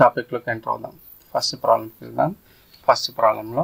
టాపిక్లోకి ఎంటర్ అవుదాం ఫస్ట్ ప్రాబ్లంకి వెళ్దాం ఫస్ట్ ప్రాబ్లంలో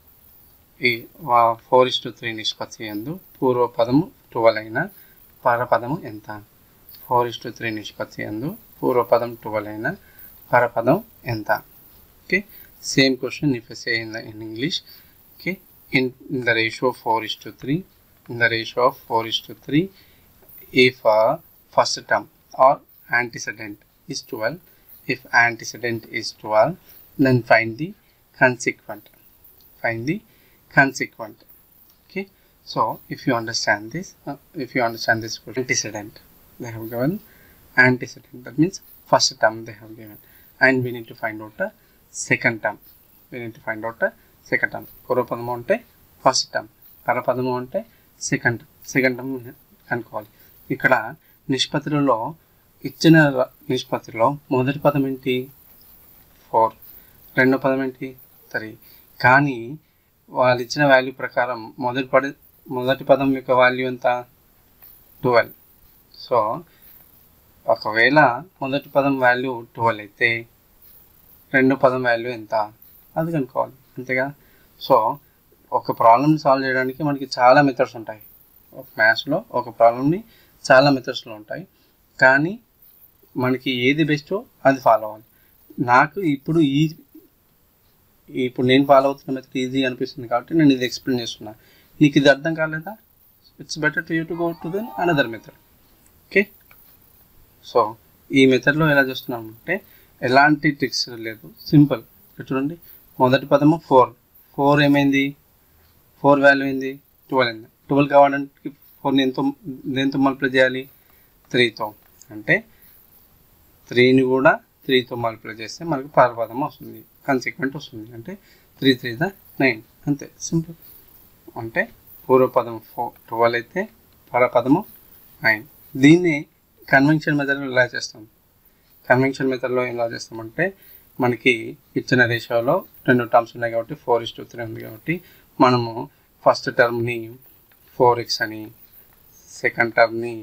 ఈ ఫోర్ ఇస్ టు త్రీ నిష్పత్తి ఎందు పూర్వపదము ట్వెల్వ్ అయిన పరపదము ఎంత ఫోర్ ఇస్ టు త్రీ నిష్పత్తి ఎందు పూర్వపదం ట్వెల్వ్ అయిన పరపదం ఎంత okay same question if say in the in English okay in in the ratio four is to three in the ratio of four is to three if uh, first term or antecedent is 12 if antecedent is 12 then find the consequent find the consequent okay so if you understand this uh, if you understand this question, antecedent they have given antecedent that means first term they have given and we need to find out the second term we need to find out the second term పూర్వపదము అంటే first term పరపదము అంటే second second term కనుక్కోవాలి ఇక్కడ నిష్పత్తులలో ఇచ్చిన ర- నిష్పత్తిలో మొదటి పదం ఏంటి ఫోర్ రెండో పదం ఏంటి త్రీ కానీ వాళ్ళు ఇచ్చిన వాల్యూ ప్రకారం మొదటి పడి మొదటి పదం యొక్క వాల్యూ ఎంత ట్వెల్వ్ సో ఒకవేళ మొదటి పదం వాల్యూ ట్వెల్వ్ అయితే రెండో పదం వాల్యూ ఎంత అది కనుక్కోవాలి అంతేగా సో ఒక ప్రాబ్లమ్ని సాల్వ్ చేయడానికి మనకి చాలా మెథడ్స్ ఉంటాయి ఒక మ్యాథ్స్లో ఒక ప్రాబ్లమ్ని చాలా మెథడ్స్లో ఉంటాయి కానీ మనకి ఏది బెస్టో అది ఫాలో అవ్వాలి నాకు ఇప్పుడు ఈ ఇప్పుడు నేను ఫాలో అవుతున్న మెథడ్ ఈజీ అనిపిస్తుంది కాబట్టి నేను ఇది ఎక్స్ప్లెయిన్ చేస్తున్నా నీకు ఇది అర్థం కాలేదా it's better to you to go to then another method okay so ఈ మెథడ్లో ఎలా చేస్తున్నాం అంటే ఎలాంటి ట్రిక్స్ లేదు సింపుల్ ఇక్కడ చూడండి మొదటి పదము ఫోర్ ఫోర్ ఏమైంది ఫోర్ వాల్యూ ఏంది ట్వెల్వ్ అయింది ట్వెల్వ్ కావడానికి ఫోర్ని ఎంతో దేంతో మల్టిప్లై చేయాలి త్రీతో అంటే త్రీని కూడా త్రీతో మల్టిప్లై చేస్తే మనకు పరపదం వస్తుంది కన్సిక్వెంట్ వస్తుంది అంటే త్రీ త్రీ ద నైన్ అంతే సింపుల్ అంటే పూర్వపదం ఫోర్ ట్వెల్వ్ అయితే పరపదము నైన్ దీన్ని కన్వెన్షన్ మెథడ్లో ఎలా చేస్తాం కన్వెన్షన్ మెథడ్లో ఎలా చేస్తామంటే మనకి ఇచ్చిన రేషియోలో రెండు టర్మ్స్ ఉన్నాయి కాబట్టి ఫోర్ ఇస్ టు త్రీ ఉంది కాబట్టి మనము ఫస్ట్ టర్మ్ని ఫోర్ ఎక్స్ అని సెకండ్ టర్మ్ని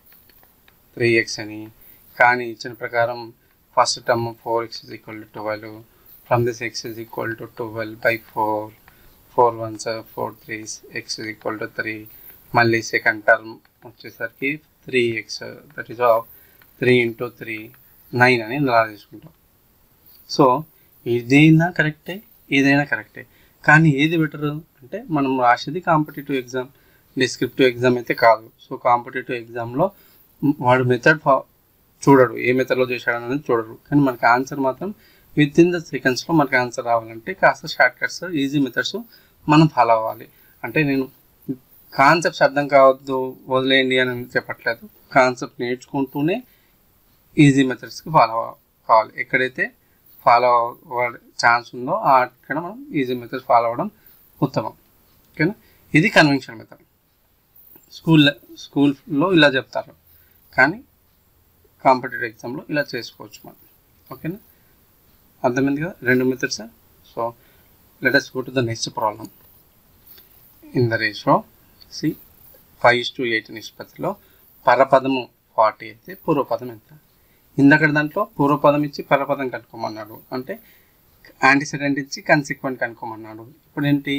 త్రీ ఎక్స్ అని కానీ ఇచ్చిన ప్రకారం first term four x is equal to twelve from this x is equal to twelve by four four ones four threes x is equal to three మళ్ళీ second term వచ్చేసరికి three x that is of three into three nine అని ఇలా తీసుకుంటాం so ఇదైనా కరెక్టే ఏదైనా కరెక్టే కానీ ఏది బెటర్ అంటే మనం రాసేది కాంపిటేటివ్ ఎగ్జామ్ డిస్క్రిప్టివ్ ఎగ్జామ్ అయితే కాదు సో కాంపిటేటివ్ ఎగ్జామ్లో వాడు మెథడ్ చూడడు ఏ మెథడ్లో చేశాడు అనేది చూడరు కానీ మనకి ఆన్సర్ మాత్రం విత్ ఇన్ ద సెకండ్స్లో మనకి ఆన్సర్ రావాలంటే కాస్త షార్ట్ కట్స్ ఈజీ మెథడ్స్ మనం ఫాలో అవ్వాలి అంటే నేను కాన్సెప్ట్స్ అర్థం కావద్దు వదిలేయండి అని చెప్పట్లేదు కాన్సెప్ట్ నేర్చుకుంటూనే ఈజీ మెథడ్స్కి ఫాలో కావాలి ఎక్కడైతే ఫాలో అవ్వే ఛాన్స్ ఉందో అక్కడ మనం ఈజీ మెథడ్స్ ఫాలో అవ్వడం ఉత్తమం ఓకేనా ఇది కన్వెన్షన్ మెథడ్ స్కూల్ స్కూల్లో ఇలా చెప్తారు కానీ కాంపిటేటివ్ ఎగ్జామ్లో ఇలా చేసుకోవచ్చు మనం ఓకేనా అర్థమైంది కదా రెండు methods so let us go to the next problem in the ratio C five to eight నిష్పత్తిలో పరపదము ఫార్టీ అయితే పూర్వపదం ఎంత ఇందక్కడ దాంట్లో పూర్వపదం ఇచ్చి పరపదం కనుక్కోమన్నాడు అంటే యాంటీసిడెంట్ ఇచ్చి కన్సిక్వెంట్ కనుక్కోమన్నాడు ఇప్పుడు ఏంటి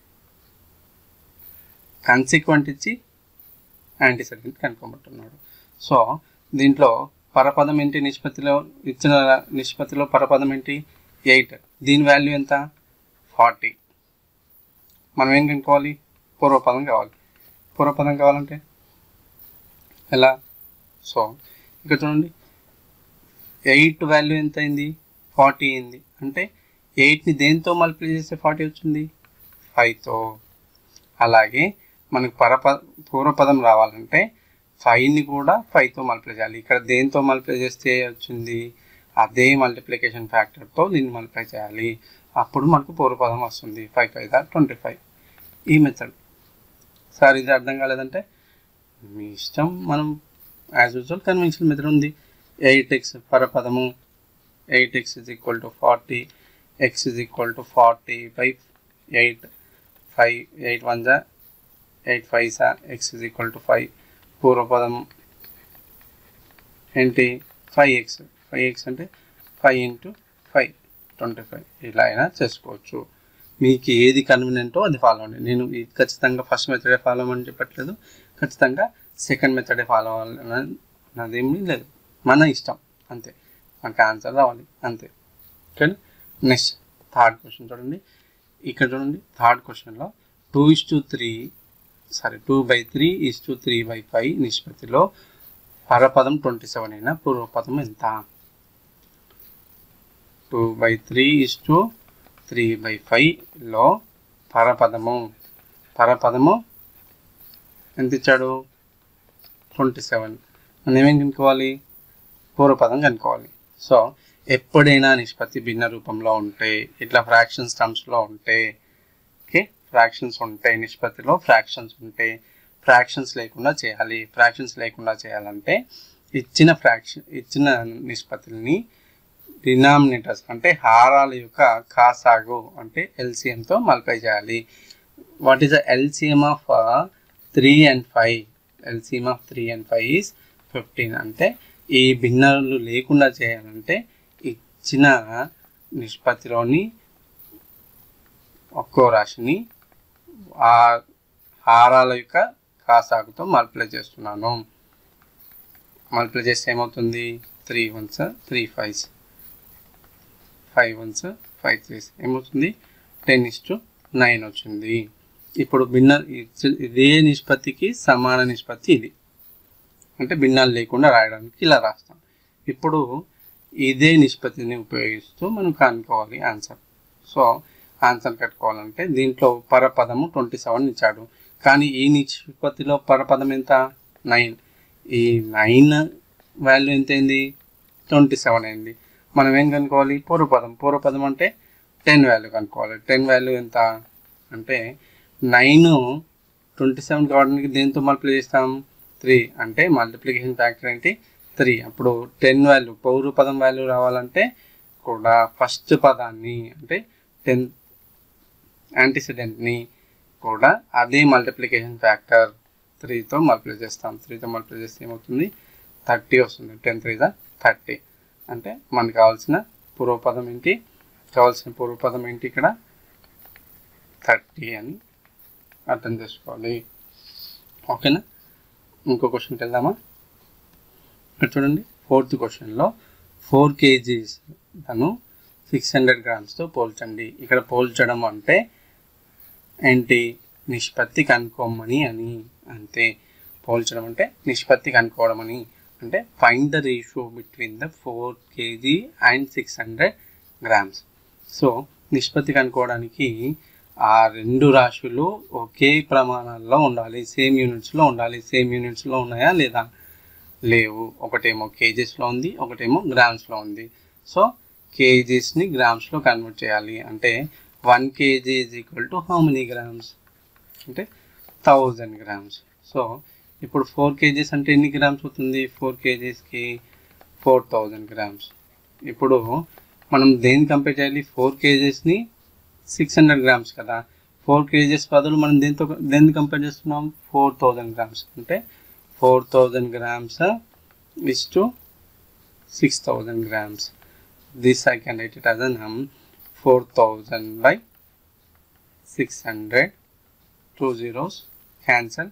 కన్సిక్వెంట్ ఇచ్చి యాంటీసిడెంట్ కనుక్కోమంటున్నాడు సో దీంట్లో పరపదం ఏంటి నిష్పత్తిలో ఇచ్చిన నిష్పత్తిలో పరపదం ఏంటి ఎయిట్ దీని వాల్యూ ఎంత ఫార్టీ మనం ఏం కనుక్కోవాలి పూర్వపదం కావాలి పూర్వపదం కావాలంటే ఎలా సో ఇక్కడ చూడండి ఎయిట్ వాల్యూ ఎంత అయింది ఫార్టీ అయింది అంటే ఎయిట్ని దేంతో మల్టిప్లై చేస్తే ఫార్టీ వచ్చింది ఫైవ్తో అలాగే మనకు పరప పూర్వపదం రావాలంటే ఫైవ్ని కూడా ఫైవ్తో మల్టిప్లై చేయాలి ఇక్కడ దేంతో మల్టిప్లై చేస్తే వచ్చింది అదే మల్టిప్లికేషన్ ఫ్యాక్టర్తో దీన్ని మల్టిప్లై చేయాలి అప్పుడు మనకు పూర్వపదం వస్తుంది five five the twenty five ఈ మెథడ్ సార్ ఇది అర్థం కాలేదంటే మీ ఇష్టం మనం యాజ్ యూజువల్ కన్వెన్షనల్ మెథడ్ ఉంది ఎయిట్ ఎక్స్ పరపదము eight x is equal to forty x is equal to forty by eight five eight one జా ఎయిట్ ఫైవ్ సా x is equal to five పూర్వపదం ఏంటి ఫైవ్ ఎక్స్ ఫైవ్ ఎక్స్ అంటే five into five twenty five ఇలా అయినా చేసుకోవచ్చు మీకు ఏది కన్వీనియంటో అది ఫాలో అవ్వండి నేను ఇది ఖచ్చితంగా ఫస్ట్ మెథడే ఫాలో అవ్వమని చెప్పట్లేదు ఖచ్చితంగా సెకండ్ మెథడే ఫాలో అవ్వాలని అదేమీ లేదు మన ఇష్టం అంతే మనకి ఆన్సర్ రావాలి అంతే ఓకే నెక్స్ట్ థర్డ్ క్వశ్చన్ చూడండి ఇక్కడ చూడండి థర్డ్ క్వశ్చన్లో two is to three sorry two by three is to three by five నిష్పత్తిలో పరపదం ట్వంటీ సెవెన్ అయినా పూర్వపదం ఎంత two by three is to three by ఫైవ్లో పరపదము పరపదము ఎంత ఇచ్చాడు ట్వంటీ సెవెన్ మనం ఏమేం కనుక్కోవాలి పూర్వపదం కనుక్కోవాలి సో ఎప్పుడైనా నిష్పత్తి భిన్న రూపంలో ఉంటే ఇట్లా ఫ్రాక్షన్స్ టర్మ్స్లో ఉంటే ఓకే ఫ్రాక్షన్స్ ఉంటాయి నిష్పత్తిలో ఫ్రాక్షన్స్ ఉంటే ఫ్రాక్షన్స్ లేకుండా చేయాలి ఫ్రాక్షన్స్ లేకుండా చేయాలంటే ఇచ్చిన ఫ్రాక్షన్ ఇచ్చిన నిష్పత్తుల్ని డినామినేటర్స్ అంటే హారాల యొక్క కాసాగు అంటే ఎల్సిఎంతో మల్టిప్లై చేయాలి what is the LCM of three and five LCM of three and five is fifteen అంటే ఈ భిన్నాలు లేకుండా చేయాలంటే ఇచ్చిన నిష్పత్తిలోని ఒక్కో రాశిని ఆ హారాల యొక్క కాసాగుతో మల్టిప్లై చేస్తున్నాను మల్టిప్లై చేస్తే ఏమవుతుంది three ones three fives five ones five threes ఏమవుతుంది టెన్ ఇస్ టు నైన్ వచ్చింది ఇప్పుడు భిన్న ఇదే నిష్పత్తికి సమాన నిష్పత్తి ఇది అంటే భిన్నాలు లేకుండా రాయడానికి ఇలా రాస్తాం ఇప్పుడు ఇదే నిష్పత్తిని ఉపయోగిస్తూ మనం కనుక్కోవాలి ఆన్సర్ సో ఆన్సర్ కట్టుకోవాలంటే దీంట్లో పరపదము ట్వంటీ సెవెన్ ఇచ్చాడు కానీ ఈ నిష్పత్తిలో పరపదం ఎంత నైన్ ఈ నైన్ వాల్యూ ఎంత అయింది ట్వంటీ సెవెన్ అయింది మనం ఏం కనుక్కోవాలి పూర్వపదం పూర్వపదం అంటే టెన్ వాల్యూ కనుక్కోవాలి టెన్ వాల్యూ ఎంత అంటే నైన్ ట్వంటీ సెవెన్ కావడానికి దేంతో మల్టిప్లై చేస్తాం త్రీ అంటే మల్టిప్లికేషన్ ఫ్యాక్టర్ ఏంటి త్రీ అప్పుడు టెన్ వాల్యూ పౌరు పదం వాల్యూ రావాలంటే కూడా ఫస్ట్ పదాన్ని అంటే టెన్ యాంటీసిడెంట్ని కూడా అదే మల్టిప్లికేషన్ ఫ్యాక్టర్ త్రీతో మల్టిప్లై చేస్తాం త్రీతో మల్టిప్లై చేస్తే ఏమవుతుంది థర్టీ వస్తుంది టెన్ త్రీ థర్టీ అంటే మనకు కావాల్సిన పూర్వపదం ఏంటి కావాల్సిన పూర్వపదం ఏంటి ఇక్కడ థర్టీ అని అర్థం చేసుకోవాలి ఓకేనా ఇంకో క్వశ్చన్కి వెళ్దామా ఇక్కడ చూడండి ఫోర్త్ క్వశ్చన్లో ఫోర్ కేజీస్ తను సిక్స్ హండ్రెడ్ గ్రామ్స్తో పోల్చండి ఇక్కడ పోల్చడం అంటే ఏంటి నిష్పత్తి కనుక్కోమని అని అంతే పోల్చడం అంటే నిష్పత్తి కనుక్కోవడం అని అంటే find the ratio between the four kg and six hundred grams so నిష్పత్తి కనుక్కోవడానికి ఆ రెండు రాశులు ఒకే ప్రమాణాల్లో ఉండాలి సేమ్ యూనిట్స్లో ఉండాలి సేమ్ యూనిట్స్లో ఉన్నాయా లేదా లేవు ఒకటేమో కేజీస్లో ఉంది ఒకటేమో గ్రామ్స్లో ఉంది సో కేజీస్ని గ్రామ్స్లో కన్వర్ట్ చేయాలి అంటే one kg is equal to how many grams అంటే థౌజండ్ గ్రామ్స్ సో ఇప్పుడు ఫోర్ కేజీస్ అంటే ఎన్ని గ్రామ్స్ అవుతుంది ఫోర్ కేజీస్కి ఫోర్ థౌజండ్ గ్రామ్స్ ఇప్పుడు మనం దేన్ని కంపేర్ చేయాలి ఫోర్ కేజీస్ని సిక్స్ హండ్రెడ్ గ్రామ్స్ కదా ఫోర్ కేజీస్ బదులు మనం దేంతో దేన్ని కంపేర్ చేస్తున్నాం ఫోర్ థౌజండ్ గ్రామ్స్ అంటే four thousand grams is to six thousand grams this I can write it as uh hmm four thousand by six hundred two zeros cancel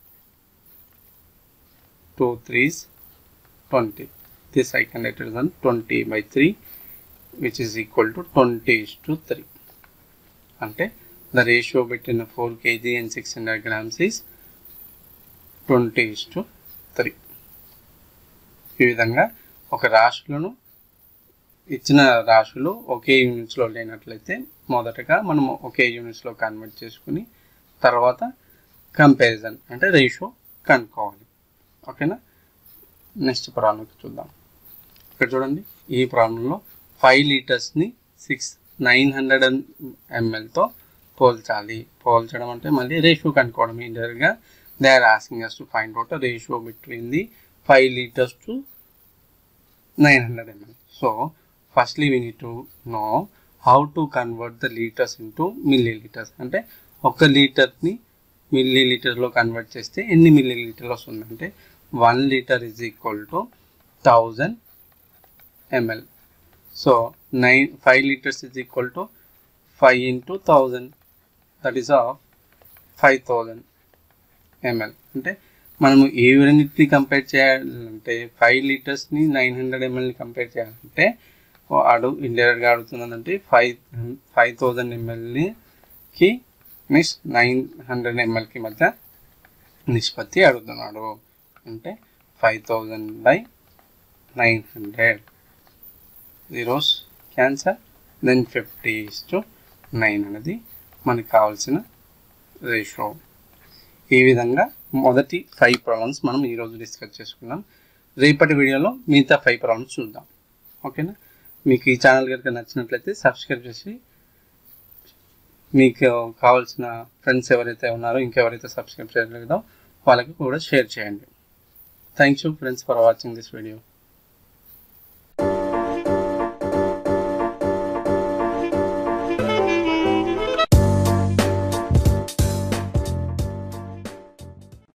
two threes twenty this I can write it as uh twenty by three which is equal to twenty is to three అంటే the ratio between four kg and six hundred grams is twenty is to three ఈ విధంగా ఒక రాశులను ఇచ్చిన రాశులు ఒకే యూనిట్స్లో లేనట్లయితే మొదటగా మనం ఒకే యూనిట్స్లో convert చేసుకుని తర్వాత కంపారిజన్ అంటే రేషియో కనుక్కోవాలి ఓకేనా నెక్స్ట్ ప్రాబ్లంకి చూద్దాం ఇక్కడ చూడండి ఈ ప్రాబ్లంలో ఫైవ్ లీటర్స్ని సిక్స్ నైన్ హండ్రెడ్ ఎంఎల్తో పోల్చాలి పోల్చడం అంటే మళ్ళీ రేషియో కనుక్కోవడం ఇండైరెక్ట్గా they are asking us to find out ratio between the five litres to nine hundred ml so firstly we need to know how to convert the litres into millilitres అంటే ఒక లీటర్ని milli లీటర్లో convert చేస్తే ఎన్ని మిల్లీ లీటర్లు వస్తుందంటే one litre is equal to thousand ml so nine five litres is equal to five into thousand that is of five thousand ml అంటే మనము ఏ రెండింటిని కంపేర్ చేయాలంటే ఫైవ్ లీటర్స్ని నైన్ హండ్రెడ్ ఎంఎల్ని కంపేర్ చేయాలంటే వాడు ఇండైరెక్ట్గా అడుగుతున్నదంటే ఫైవ్ ఫైవ్ థౌజండ్ ఎంఎల్కి నెక్స్ట్ నైన్ హండ్రెడ్ ఎంఎల్కి మధ్య నిష్పత్తి అడుగుతున్నాడు అంటే five thousand by nine hundred zeros cancel then fifty to nine అనేది మనకి కావాల్సిన రేషియో ఈ విధంగా మొదటి ఫైవ్ ప్రాబ్లమ్స్ మనం ఈరోజు డిస్కస్ చేసుకున్నాం రేపటి వీడియోలో మిగతా ఫైవ్ ప్రాబ్లమ్స్ చూద్దాం ఓకేనా మీకు ఈ ఛానల్ కనుక నచ్చినట్లయితే సబ్స్క్రైబ్ చేసి మీకు కావాల్సిన ఫ్రెండ్స్ ఎవరైతే ఉన్నారో ఇంకెవరైతే సబ్స్క్రైబ్ చేయలేదో వాళ్ళకి కూడా షేర్ చేయండి thank you friends for watching this video